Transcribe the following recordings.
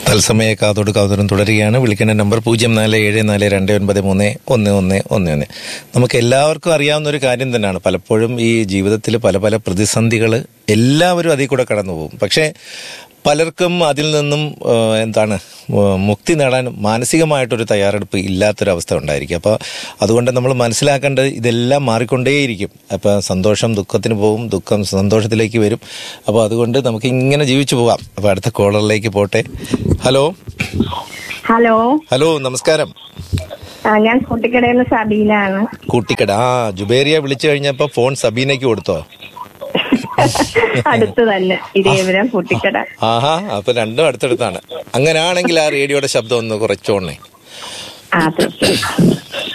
തത്സമയ കാതോട് കാതോരം തുടരുകയാണ് വിളിക്കേണ്ട നമ്പർ പൂജ്യം നാല് ഏഴ് നാല് രണ്ട് ഒൻപത് മൂന്ന് ഒന്ന് ഒന്ന് ഒന്ന് ഒന്ന് നമുക്ക് എല്ലാവർക്കും അറിയാവുന്ന ഒരു കാര്യം തന്നെയാണ് പലപ്പോഴും ഈ ജീവിതത്തിൽ പല പല പ്രതിസന്ധികൾ എല്ലാവരും അതിൽ കൂടെ കടന്നു പോകും പക്ഷേ പലർക്കും അതിൽ നിന്നും ആ, എന്താണ് ആ, മുക്തി നേടാൻ മാനസികമായിട്ടൊരു തയ്യാറെടുപ്പ് ഇല്ലാത്തൊരവസ്ഥ ഉണ്ടായിരിക്കും അപ്പോൾ അതുകൊണ്ട് നമ്മൾ മനസ്സിലാക്കേണ്ടത് ഇതെല്ലാം മാറിക്കൊണ്ടേയിരിക്കും അപ്പോൾ സന്തോഷം ദുഃഖത്തിന് പോകും ദുഃഖം സന്തോഷത്തിലേക്ക് വരും അപ്പോൾ അതുകൊണ്ട് നമുക്ക് ഇങ്ങനെ ജീവിച്ചു പോവാം അപ്പോൾ അടുത്ത കോളറിലേക്ക് പോട്ടെ ഹലോ ഹലോ ഹലോ നമസ്കാരം ആ, ഞാൻ കുട്ടിക്കടയിൽ നിന്ന് സബീനാണ് കൂട്ടിക്കട ആ ജുബേരിയ വിളിച്ചു കഴിഞ്ഞപ്പോൾ ഫോൺ സബീനയ്ക്ക് കൊടുത്തോ അടുത്ത് തന്നെ ഇരേപുരം കുട്ടിക്കട ആഹാ അപ്പൊ രണ്ടും അടുത്തടുത്താണ് അങ്ങനെയാണെങ്കിൽ ആ റേഡിയോയുടെ ശബ്ദം ഒന്ന് കുറച്ചോണേ ആ തീർച്ചയായും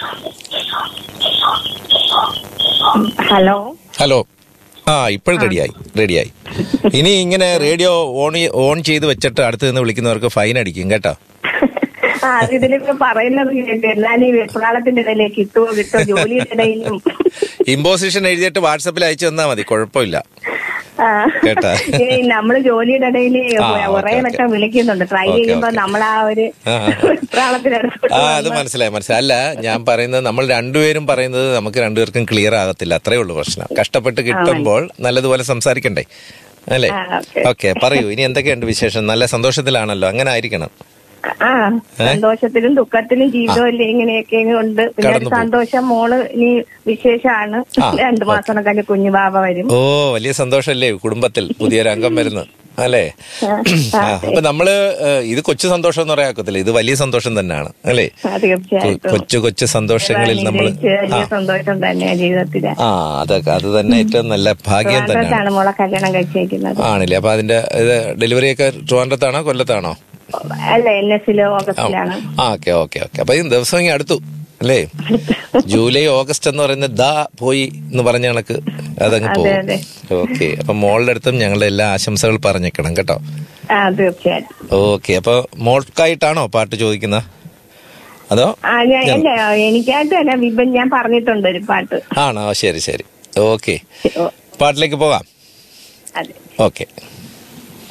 ഹലോ ഹലോ ആ ഇപ്പോഴും റെഡിയായി റെഡിയായി ഇനി ഇങ്ങനെ റേഡിയോ ഓൺ ചെയ്- ഓൺ ചെയ്ത് വെച്ചിട്ട് അടുത്ത് നിന്ന് വിളിക്കുന്നവർക്ക് ഫൈൻ അടിക്കും കേട്ടോ ആ അത് ഇതിലിപ്പോ പറയുന്നത് കേട്ടു എന്നാലും ഈ വെപ്രാളത്തിന്റെ ഇടയിലേക്ക് കിട്ടുമോ കിട്ടുമോ ജോലിയുടെ ഇടയിലും ഇമ്പോസിഷൻ എഴുതിയിട്ട് വാട്സപ്പിൽ അയച്ചു തന്നാ മതി കുഴപ്പമില്ല ആ. കേട്ടാ? ഈ നമ്മള് ജോലിയുടെ ഇടയിൽ ആ, കുറെ ഓക്കേ, വട്ടം വിളിക്കുന്നുണ്ട് ട്രൈ ഓക്കേ, ചെയ്യുമ്പോ ഓക്കേ. നമ്മൾ ആ ഒരു ആ, ആ. വെപ്രാളത്തിനടുത്തോട്ട് ആ അത് വന്ന് മനസ്സിലായി മനസ്സിലായി അല്ല ഞാൻ പറയുന്നത് നമ്മൾ രണ്ടുപേരും പറയുന്നത് നമുക്ക് രണ്ടുപേർക്കും ക്ലിയർ ആകത്തില്ല അത്രേ ഉള്ളൂ പ്രശ്നം കഷ്ടപ്പെട്ട് കിട്ടുമ്പോൾ നല്ലതുപോലെ സംസാരിക്കണ്ടേ അല്ലേ ആ, ഓക്കേ. ഓക്കെ പറയൂ ഇനി എന്തൊക്കെയുണ്ട് വിശേഷം നല്ല സന്തോഷത്തിലാണല്ലോ അങ്ങനെ ആയിരിക്കണം ആ സന്തോഷത്തിലും ദുഃഖത്തിലും ജീവിതമല്ലേ ഇങ്ങനെയൊക്കെ ഉണ്ട് പിന്നെ ഒരു കടന്നു പോകും. സന്തോഷം മോള് ഇനി വിശേഷമാണ് ആ, രണ്ടു മാസം കഴിഞ്ഞ് കുഞ്ഞു ബാബ വരും ഓ വലിയ സന്തോഷല്ലേ കുടുംബത്തിൽ പുതിയൊരു അംഗം വരുന്നു അല്ലേ ആ, ആ, അപ്പൊ നമ്മള് ഏഹ്, ഇത് കൊച്ചു സന്തോഷം എന്ന് പറയാക്കത്തില്ല ഇത് വലിയ സന്തോഷം തന്നെയാണ് അല്ലേ ആ, തീർച്ചയായിട്ടും കൊച്ചു കൊച്ചു സന്തോഷങ്ങളിൽ നമ്മൾ അനുഗ്രഹിച്ച് വലിയ സന്തോഷം തന്നെയാ ജീവിതത്തില് ആ അതൊക്കെ അത് തന്നെ ഏറ്റവും നല്ല ഭാഗ്യം തന്നെയാണ് ട്രിവാൻഡ്രത്താണ് മോളെ കല്യാണം കഴിച്ചേക്കുന്നത് ആണില്ലേ അപ്പൊ അതിന്റെ ഇത് ഡെലിവറി ഒക്കെ ട്രിവാൻഡ്രത്താണോ കൊല്ലത്താണോ അല്ല എൻ എസിലോ ഓഗസ്റ്റിലാണ് ആ ഓക്കെ ഓക്കെ ഓക്കെ അപ്പൊ ഈ ദിവസം ഇങ്ങനെ അടുത്തു അല്ലേ ജൂലൈ ഓഗസ്റ്റ് എന്ന് പറയുന്നത് ദാ പോയി എന്ന് പറഞ്ഞ കണക്ക് അതങ്ങ് അതെ, പോകും അതെ. ഓക്കെ അപ്പൊ മോളുടെ അടുത്തും ഞങ്ങളുടെ എല്ലാ ആശംസകൾ പറഞ്ഞേക്കണം കേട്ടോ ആ തീർച്ചയായിട്ടും ഓക്കെ അപ്പൊ മോൾക്കായിട്ടാണോ പാട്ട് ചോദിക്കുന്നത് അതോ ആ ഞാൻ അല്ല എനിക്കായിട്ട് തന്നെ വിപൻ ഞാൻ പറഞ്ഞിട്ടുണ്ട് ഒരു പാട്ട് ആണോ ശരി ശരി ഓക്കെ ഓ, പാട്ടിലേക്ക് പോകാം അതെ ഓക്കെ